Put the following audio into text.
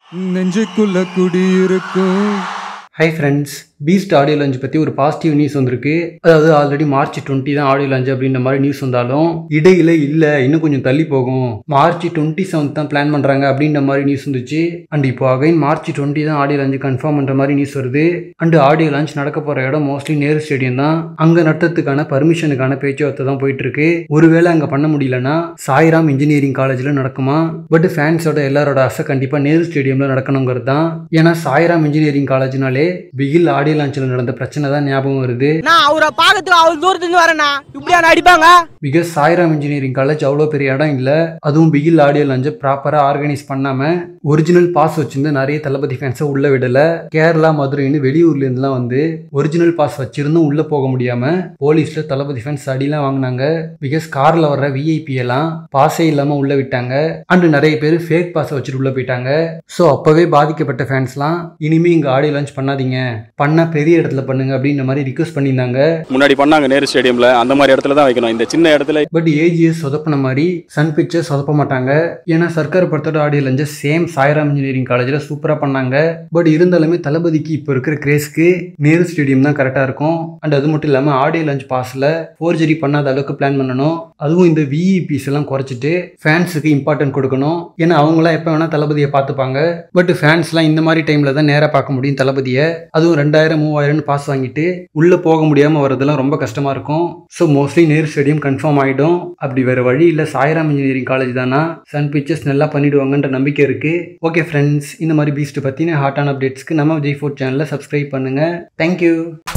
நெஞ்சுக்குள்ள குடியிருக்கும் hi friends Beast audio launch பற்றி ஒரு பாசிட்டிவ் நியூஸ் வந்திருக்கு அதாவது ஆல்ரெடி மார்ச் டுவெண்ட்டி தான் ஆடியோ லான்ச் அப்படின்ற மாதிரி நியூஸ் வந்தாலும் இடையில இல்லை இன்னும் கொஞ்சம் தள்ளி போகும் மார்ச் டுவெண்ட்டி செவன்த் தான் பிளான் பண்ணுறாங்க அப்படின்ற மாதிரி நியூஸ் வந்துச்சு அண்ட் இப்போ அகைன் மார்ச் டுவெண்ட்டி தான் ஆடியோ லான்ச் கன்ஃபார்ம் பண்ணுற மாதிரி நியூஸ் வருது அண்ட் ஆடியோ லான்ச் நடக்க போகிற இடம் மோஸ்ட்லி நேரு ஸ்டேடியம் தான் அங்கே நடத்துறதுக்கான பர்மிஷனுக்கான பேச்சுவார்த்தை தான் போயிட்டு இருக்கு ஒருவேளை அங்கே பண்ண முடியலன்னா சாய்ராம் இன்ஜினியரிங் காலேஜில் நடக்குமா பட் ஃபேன்ஸோட எல்லாரோட ஆசை கண்டிப்பாக நேரு ஸ்டேடியமில் நடக்கணுங்கிறது தான் ஏன்னா சாய்ராம் இன்ஜினியரிங் காலேஜ்னாலே பிகில் ஆடியோ லான்ச்சில் நடந்த பிரச்சனை தான் ஞாபகம் வருது நான் அவரை பார்க்கறதுக்கு அவ்வளவு தூரத்துல இருந்து வரேண்ணா இப்படியா நடிப்பாங்க பிகாஸ் சாய்ராம் இன்ஜினியரிங் காலேஜ் அவ்வளோ பெரிய இடம் இல்லை அதுவும் பிகில் ஆடியோ லான்ச்சை ப்ராப்பராக ஆர்கனைஸ் பண்ணாமல் ஒரிஜினல் பாஸ் வச்சிருந்து நிறைய தளபதி ஃபேன்ஸை உள்ளே விடலை கேரளா மதுரைன்னு வெளியூர்லேருந்துலாம் வந்து ஒரிஜினல் பாஸ் வச்சிருந்தும் உள்ளே போக முடியாமல் போலீஸில் தளபதி ஃபேன்ஸ் அடிலாம் வாங்கினாங்க பிகாஸ் காரில் வர்ற விஐபி எல்லாம் பாஸே இல்லாமல் உள்ளே விட்டாங்க அண்ட் நிறைய பேர் ஃபேக் பாஸை வச்சுட்டு உள்ளே போயிட்டாங்க ஸோ அப்போவே பாதிக்கப்பட்ட ஃபேன்ஸ்லாம் இனிமேல் இங்கே ஆடியோ லான்ச் பண்ணாதீங்க பண்ணால் பெரிய இடத்துல பண்ணுங்க அப்படின்ற மாதிரி ரிக்வஸ்ட் பண்ணியிருந்தாங்க முன்னாடி பண்ணாங்க நேரு ஸ்டேடியம்ல அந்த மாதிரி இடத்துல தான் வைக்கணும் இந்த சின்ன இடத்துல பட் ஏஜிஎஸ் சொதப்பின மாதிரி சன் பிக்சர்ஸ் சொதப்ப மாட்டாங்க ஏன்னா சர்க்கார் படத்தோட ஆடியோ லஞ்ச சேம் சாய்ராம் இன்ஜினியரிங் காலேஜில் சூப்பராக பண்ணாங்க பட் இருந்தாலுமே தளபதிக்கு இப்போ இருக்கிற கிரேஸ்க்கு நேரு ஸ்டேடியம் தான் கரெக்டாக இருக்கும் அண்ட் அது மட்டும் இல்லாமல் ஆடியோ லஞ்ச் பாஸில் ஃபோர்ஜரி பண்ணாத அளவுக்கு பிளான் பண்ணணும் அதுவும் இந்த விஇபிஸ் எல்லாம் குறைச்சிட்டு ஃபேன்ஸுக்கு இம்பார்ட்டன்ட் கொடுக்கணும் ஏன்னா அவங்களாம் எப்போ வேணால் தளபதியை பார்த்துப்பாங்க பட் ஃபேன்ஸ்லாம் இந்த மாதிரி டைமில் தான் நேராக பார்க்க முடியும் தளபதியை அதுவும் ரெண்டாயிரம் மூவாயிரம்னு பாஸ் வாங்கிட்டு உள்ளே போக முடியாமல் வரதெல்லாம் ரொம்ப கஷ்டமாக இருக்கும் so mostly Nehru stadium confirm ஆகிடும் அப்படி வேறு வழி இல்லை சாய்ராம் இன்ஜினியரிங் காலேஜ் தானா சன் பிக்சர்ஸ் நல்லா பண்ணிடுவாங்கன்ற நம்பிக்கை இருக்குது ஓகே ஃப்ரெண்ட்ஸ் இந்த மாதிரி பீஸ்ட் பற்றின ஹாட்டான அப்டேட்ஸ்க்கு நம்ம ஜெய் ஃபோர்ட் சேனலில் சப்ஸ்கிரைப் பண்ணுங்கள் தேங்க்யூ